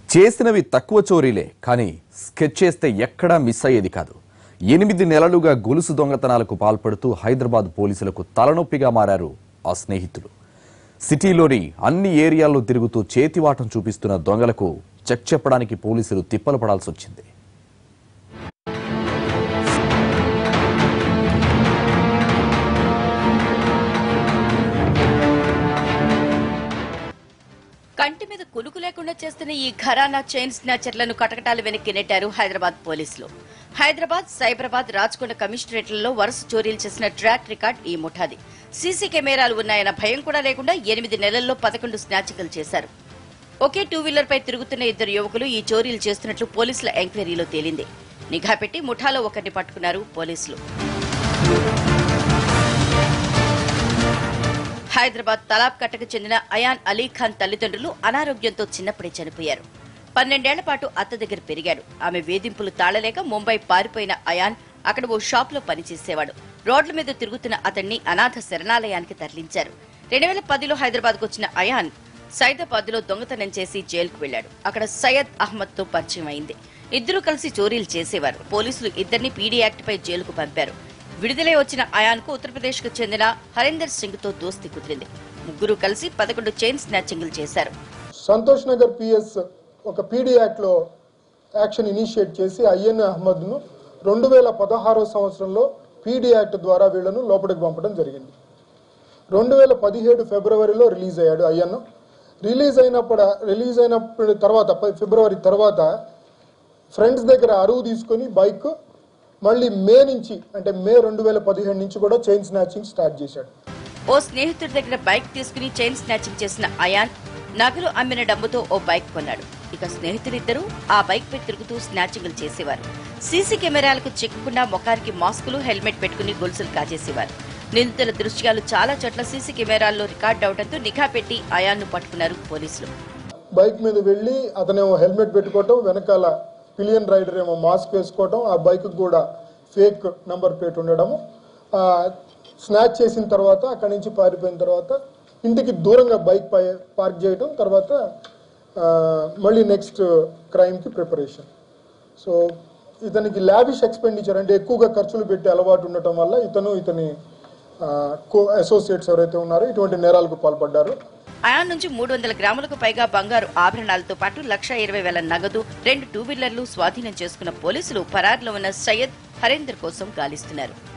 చేసినవి తక్కువ చోరీలే కానీ స్కెచ్ చేస్తే ఎక్కడా మిస్ అయ్యేది కాదు ఎనిమిది నెలలుగా గొలుసు దొంగతనాలకు పాల్పడుతూ హైదరాబాద్ పోలీసులకు తలనొప్పిగా మారారు ఆ స్నేహితులు సిటీలోని అన్ని ఏరియాల్లో తిరుగుతూ చేతివాటం చూపిస్తున్న దొంగలకు చెక్ చెప్పడానికి పోలీసులు తిప్పలు పడాల్సి వచ్చింది కంటి మీద కులుకు లేకుండా చేస్తున్న ఈ ఘరానా చైన్ స్నాచర్లను కటకటాలు వెనక్కి నెట్టారు హైదరాబాద్ పోలీసులు హైదరాబాద్ సైబరాబాద్ రాచకొండ కమిషనరేట్లలో వరుస చోరీలు చేసిన ట్రాక్ రికార్డ్ ఈ ముఠాది సీసీ కెమెరాలు ఉన్నాయన్న భయం కూడా లేకుండా ఎనిమిది నెలల్లో పదకొండు స్నాచికలు చేశారు ఒకే టూ వీలర్ పై తిరుగుతున్న ఇద్దరు యువకులు ఈ చోరీలు చేస్తున్నట్లు పోలీసుల ఎంక్వైరీలో తేలింది నిఘా పెట్టి ముఠాలో ఒకరిని పట్టుకున్నారు పోలీసులు హైదరాబాద్ తలాబ్ కట్టకు చెందిన అయాన్ అలీ ఖాన్ తల్లిదండ్రులు అనారోగ్యంతో చిన్నప్పుడే చనిపోయారు పన్నెండేళ్ల పాటు అత్త దగ్గర పెరిగాడు ఆమె వేధింపులు తాళలేక ముంబై పారిపోయిన అయాన్ అక్కడ ఓ షాప్ లో పనిచేసేవాడు రోడ్ల మీద తిరుగుతున్న అతన్ని అనాథ శరణాలయానికి తరలించారు రెండు వేల పదిలో హైదరాబాద్కు వచ్చిన అయాన్ సైదాబాద్ లో దొంగతనం చేసి జైలుకు వెళ్లాడు అక్కడ సయ్యద్ అహ్మద్ తో పరిచయం అయింది ఇద్దరు కలిసి చోరీలు చేసేవారు పోలీసులు ఇద్దరిని పీడీ యాక్ట్ పై జైలుకు పంపారు విడుదలై వచ్చిన అయాన్ కు ఉత్తరప్రదేశ్ కు చెందిన హరీందర్ సింగ్ తో దోస్తి కుదిరింది ముగ్గురు కలిసి పదకొండు చైన్ స్నాచింగ్లు చేశారు సంతోష్ నగర్ పిఎస్ ఒక పీడీ యాక్ట్లో యాక్షన్ ఇనిషియేట్ చేసి అయ్యన్ అహ్మద్ను రెండు వేల పదహారో సంవత్సరంలో పీడీ యాక్ట్ ద్వారా వీళ్లను లోపలికి పంపడం జరిగింది రెండు వేల పదిహేడు ఫిబ్రవరిలో రిలీజ్ అయ్యాడు అయ్యన్ రిలీజ్ అయినప్పుడు రిలీజ్ అయినప్పుడు తర్వాత ప- ఫిబ్రవరి తర్వాత ఫ్రెండ్స్ దగ్గర అరువు తీసుకొని బైక్ మళ్ళీ మే నుంచి అంటే మే రెండు వేల పదిహేడు నుంచి కూడా చైన్ స్నాచింగ్ స్టార్ట్ చేశాడు ఓ స్నేహితుడి దగ్గర బైక్ తీసుకుని చైన్ స్నాచింగ్ చేసిన అయాన్ నగలు అమ్మిన డబ్బుతో ఓ బైక్ కొన్నాడు ఇక స్నేహితులిద్దరూ ఆ బైక్ పై తిరుగుతూ స్నాచింగ్లు చేసేవారు సీసీ కెమెరాలకు చిక్కకుండా ముఖానికి మాస్కులు హెల్మెట్ పెట్టుకుని గొలుసులు కాజేసేవారు నిందితుల దృశ్యాలు చాలా చోట్ల సీసీ కెమెరాల్లో రికార్డ్ అవడంతో నిఘా పెట్టి అయాన్ను పట్టుకున్నారు పోలీసులు బైక్ మీద వెళ్ళి అతనేమో హెల్మెట్ పెట్టుకోవటం వెనకాల పిలియన్ రైడర్ ఏమో మాస్క్ వేసుకోవటం ఆ బైక్ కూడా ఫేక్ నంబర్ ప్లేట్ ఉండడము ఆ, స్నాచ్ చేసిన తర్వాత అక్కడి నుంచి పారిపోయిన తర్వాత ఇంటికి దూరంగా బైక్ పై పార్క్ చేయటం తర్వాత ఆ, మళ్ళీ నెక్స్ట్ క్రైమ్కి ప్రిపరేషన్ సో ఇతనికి లావిష్ ఎక్స్పెండిచర్ అంటే ఎక్కువగా ఖర్చులు పెట్టి అలవాటు ఉండటం వల్ల ఇతను ఇతని కో అసోసియేట్స్ ఎవరైతే ఉన్నారో ఇటువంటి నేరాలకు పాల్పడ్డారు అయాన్ నుంచి మూడు వందల గ్రాములకు పైగా బంగారు ఆభరణాలతో పాటు లక్ష ఇరవై వేల నగదు రెండు టూ వీలర్లు స్వాధీనం చేసుకున్న పోలీసులు పరారులో ఉన్న సయ్యద్ హరేందర్ కోసం గాలిస్తున్నారు